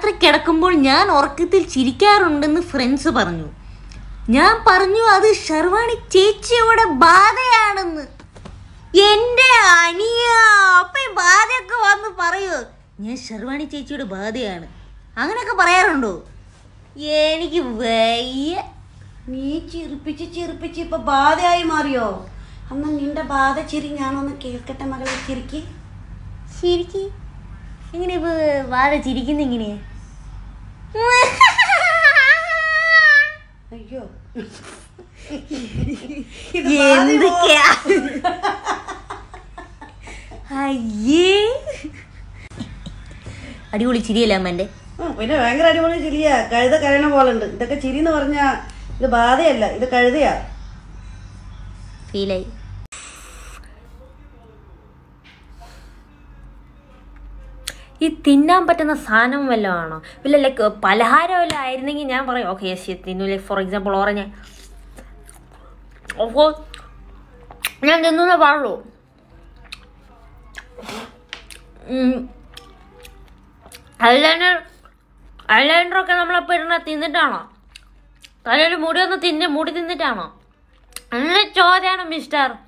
രാത്രി കിടക്കുമ്പോൾ ഞാൻ ഉറക്കത്തിൽ ചിരിക്കാറുണ്ടെന്ന് ഫ്രണ്ട്സ് പറഞ്ഞു ഞാൻ പറഞ്ഞു അത് ഷർവാണി ചേച്ചിയുടെ ബാധയാണെന്ന് എന്റെ അനിയ അപ്പൊ ഈ ബാധയൊക്കെ വന്ന് പറയൂ ഞാൻ ഷർവാണി ചേച്ചിയുടെ ബാധയാണ് അങ്ങനെയൊക്കെ പറയാറുണ്ടോ എനിക്ക് വയ്യ നീ ചിരിപ്പിച്ച് ചിരിപ്പിച്ച് ഇപ്പൊ ബാധയായി മാറിയോ അന്ന് നിന്റെ ബാധ ചിരി ഞാനൊന്ന് കേൾക്കട്ടെ മകളെ ചിരിക്ക് ശരിക്ക് എങ്ങനെ ഇപ്പൊ ബാധ ചിരിക്കുന്ന ഇങ്ങനെ അയ്യോ എന്തൊക്കെയാ അയ്യേ അടിപൊളി ചിരിയല്ലേ അമ്മന്റെ ഉം, പിന്നെ ഭയങ്കര അടിപൊളി ചിരിയാ കഴുത കരയണ പോലെ ഉണ്ട് ഇതൊക്കെ ചിരി എന്ന് പറഞ്ഞാ ഇത് ബാധയല്ല ഇത് കഴുതയാ ഫീലായി ഈ തിന്നാൻ പറ്റുന്ന സാധനം വല്ലതും ആണോ വല്ല ലൈക്ക് പലഹാരം വല്ലതും ആയിരുന്നെങ്കിൽ ഞാൻ പറയും ഓക്കെ യെസ് തിന്നു ലൈക്ക് ഫോർ എക്സാമ്പിൾ ഓറഞ്ച് അപ്പോൾ ഞാൻ തിന്നുന്നേ പാടുള്ളൂ ഐലൈനർ ഐലൈനറൊക്കെ നമ്മളപ്പോൾ ഇടുന്ന തിന്നിട്ടാണോ തലയിൽ മുടി ഒന്ന് തിന്ന് മുടി തിന്നിട്ടാണോ അങ്ങനെ ചോദ്യമാണ് മിസ്റ്റർ